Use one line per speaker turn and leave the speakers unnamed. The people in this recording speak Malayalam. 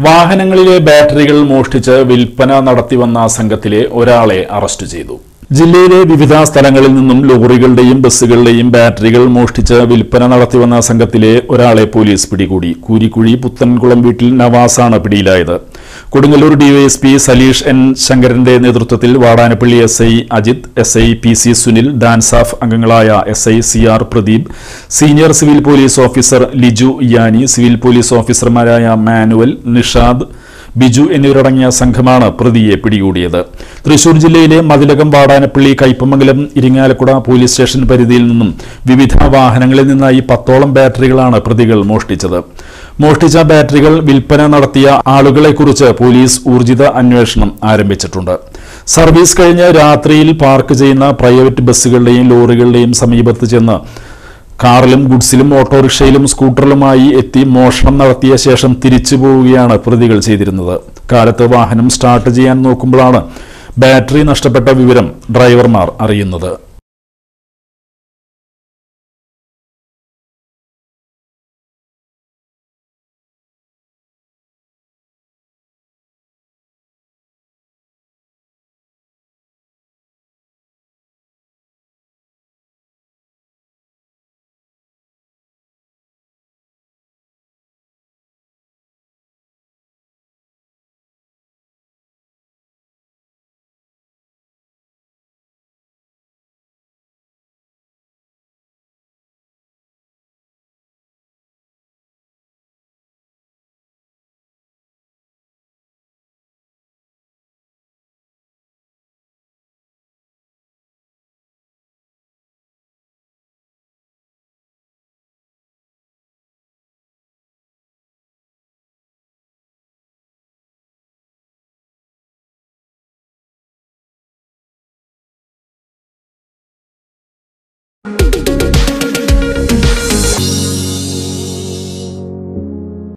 വാഹനങ്ങളിലെ ബാറ്ററികൾ മോഷ്ടിച്ച് വിൽപ്പന നടത്തിവന്ന സംഘത്തിലെ ഒരാളെ അറസ്റ്റ് ചെയ്തു ജില്ലയിലെ വിവിധ സ്ഥലങ്ങളിൽ നിന്നും ലോറികളുടെയും ബസ്സുകളുടെയും ബാറ്ററികൾ മോഷ്ടിച്ച് വിൽപ്പന നടത്തിവന്ന സംഘത്തിലെ ഒരാളെ പോലീസ് പിടികൂടി കൂരിക്കുഴി പുത്തൻകുളം വീട്ടിൽ നവാസാണ് പിടിയിലായത് കൊടുങ്ങല്ലൂർ ഡിവൈഎസ്പി സലീഷ് എൻ ശങ്കരന്റെ നേതൃത്വത്തിൽ Vadanappally S I Ajith S I P C Sunil DANSAF അംഗങ്ങളായ S I C R Pradeep senior civil police officer Liju ഇയാനി സിവിൽ പോലീസ് ഓഫീസർമാരായ മാനുവൽ നിഷാദ് ബിജു എന്നിവരടങ്ങിയ സംഘമാണ് പ്രതിയെ പിടികൂടിയത് തൃശൂർ ജില്ലയിലെ മതിലകം വാടാനപ്പള്ളി കയ്പമംഗലം ഇരിങ്ങാലക്കുട പോലീസ് സ്റ്റേഷൻ പരിധിയിൽ നിന്നും വിവിധ വാഹനങ്ങളിൽ നിന്നായി പത്തോളം ബാറ്ററികളാണ് പ്രതികൾ മോഷ്ടിച്ചത് മോഷ്ടിച്ച ബാറ്ററികൾ വിൽപ്പന നടത്തിയ ആളുകളെക്കുറിച്ച് പോലീസ് ഊർജിത അന്വേഷണം ആരംഭിച്ചിട്ടുണ്ട് സർവീസ് കഴിഞ്ഞ് രാത്രിയിൽ പാർക്ക് ചെയ്യുന്ന പ്രൈവറ്റ് ബസ്സുകളുടെയും ലോറികളുടെയും സമീപത്ത് ചെന്ന് കാറിലും ഗുഡ്സിലും ഓട്ടോറിക്ഷയിലും സ്കൂട്ടറിലുമായി എത്തി മോഷണം നടത്തിയ ശേഷം തിരിച്ചു പോവുകയാണ് പ്രതികൾ ചെയ്തിരുന്നത് കാലത്ത് വാഹനം സ്റ്റാർട്ട് ചെയ്യാൻ നോക്കുമ്പോഴാണ് ബാറ്ററി നഷ്ടപ്പെട്ട വിവരം ഡ്രൈവർമാർ അറിയുന്നത്